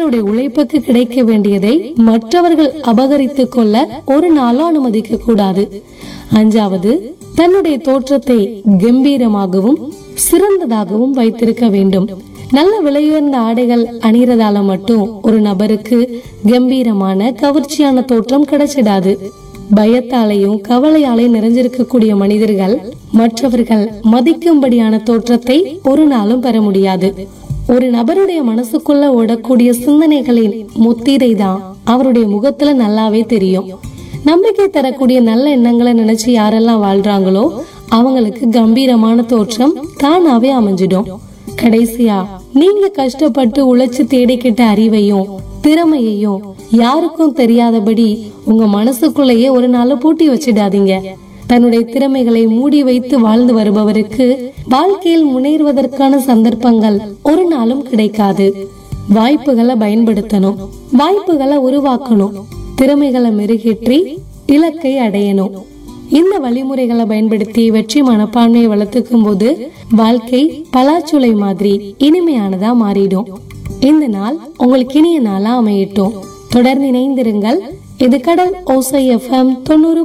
தங்களுடைய உழைப்புக்கு கிடைக்க வேண்டியதை மற்றவர்கள் அபகரித்துக் கொள்ள ஒரு நாளும் அனுமதிக்க கூடாது அஞ்சாவது தன்னுடைய தோற்றத்தை கம்பீரமாகவும் சிறந்ததாகவும் வைத்திருக்க வேண்டும் நல்ல விலையுயர்ந்த ஆடைகள் அணிகிறதால மட்டும் ஒரு நபருக்கு கம்பீரமான கவர்ச்சியான தோற்றம் கிடைச்சிடாது பயத்தாலையும் கவலையாலையும் நிறைஞ்சிருக்கக்கூடிய மனிதர்கள் மற்றவர்கள் மதிக்கும்படியான தோற்றத்தை ஒரு நாளும் பெற முடியாது ஒரு நபருடைய மனசுக்குள்ள ஓடக்கூடிய சிந்தனைகளின் முத்திரை தான் அவருடைய முகத்துல நல்லாவே தெரியும் நம்பிக்கை தரக்கூடிய நல்ல எண்ணங்களை நினைச்சு யாரெல்லாம் வாழ்றாங்களோ அவங்களுக்கு கம்பீரமான தோற்றம் தானாவே அமைஞ்சிடும் கடைசியா நீங்க கஷ்டப்பட்டு உழைச்சு தேடிக்கிட்ட அறிவையும் திறமையையும் யாருக்கும் தெரியாதபடி உங்க மனசுக்குள்ளேயே ஒரு நாள் பூட்டி வச்சிடாதீங்க தன்னுடைய திறமைகளை மூடி வைத்து வாழ்ந்து வருபவருக்கு வாழ்க்கையில் முன்னேறுவதற்கான சந்தர்ப்பங்கள் ஒரு நாளும் கிடைக்காது வாய்ப்புகளை பயன்படுத்தணும் வாய்ப்புகளை உருவாக்கணும் திறமைகளை மெருகேற்றி இலக்கை அடையணும் இந்த வழிமுறைகளை பயன்படுத்தி வெற்றி மனப்பான்மையை வளர்த்துக்கும் போது வாழ்க்கை பலாச்சுளை மாதிரி இனிமையானதா மாறிடும் இந்த நாள் உங்களுக்கு இனிய நாளா அமையட்டும் தொடர்ந்து இணைந்திருங்கள் இது கடல் ஓசை எஃப்எம் தொண்ணூறு